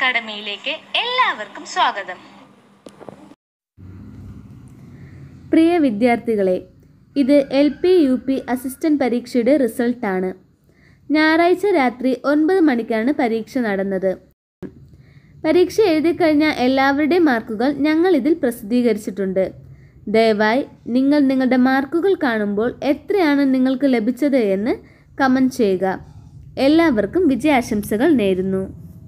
അക്കാഡമിയിലേക്ക് എല്ലാവർക്കും സ്വാഗതം പ്രിയ വിദ്യാർത്ഥികളെ ഇത് L P U P assistant പരീക്ഷയുടെ റിസൾട്ടാണ് ഞായറാഴ്ച രാത്രി ഒൻപത് മണിക്കാണ് പരീക്ഷ നടന്നത് പരീക്ഷ എഴുതിക്കഴിഞ്ഞ എല്ലാവരുടെയും മാർക്കുകൾ ഞങ്ങൾ ഇതിൽ പ്രസിദ്ധീകരിച്ചിട്ടുണ്ട് ദയവായി നിങ്ങൾ നിങ്ങളുടെ മാർക്കുകൾ കാണുമ്പോൾ എത്രയാണ് നിങ്ങൾക്ക് ലഭിച്ചത് എന്ന് കമൻറ്റ് ചെയ്യുക എല്ലാവർക്കും വിജയാശംസകൾ നേരുന്നു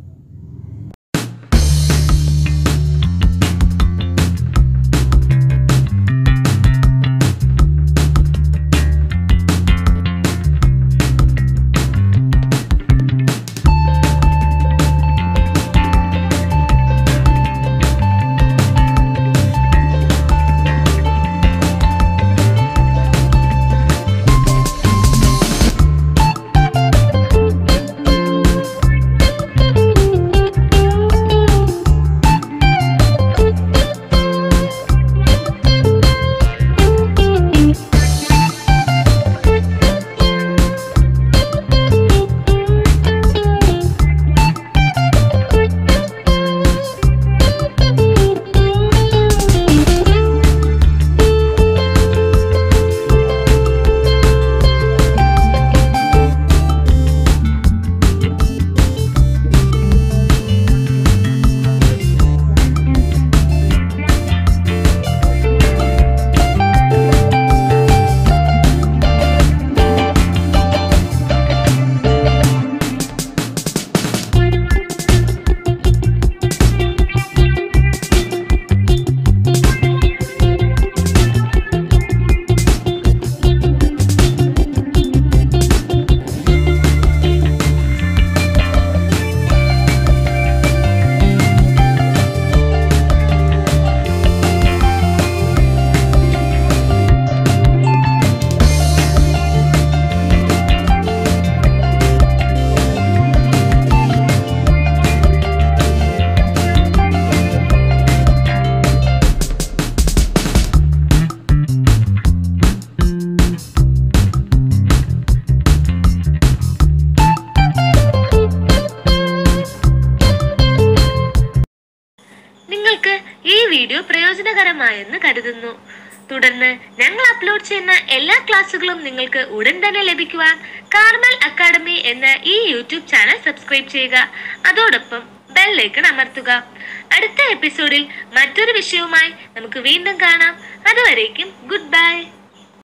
നിങ്ങൾക്ക് ഈ വീഡിയോ പ്രയോജനകരമായെന്ന് കരുതുന്നു തുടർന്ന് ഞങ്ങൾ അപ്ലോഡ് ചെയ്യുന്ന എല്ലാ ക്ലാസ്സുകളും നിങ്ങൾക്ക് ഉടൻ തന്നെ ലഭിക്കുവാൻ കാർമൽ അക്കാഡമി എന്ന ഈ യൂട്യൂബ് ചാനൽ സബ്സ്ക്രൈബ് ചെയ്യുക അതോടൊപ്പം ബെല്ലൈക്കൺ അമർത്തുക അടുത്ത എപ്പിസോഡിൽ മറ്റൊരു വിഷയവുമായി നമുക്ക് വീണ്ടും കാണാം അതുവരേക്കും ഗുഡ് ബൈ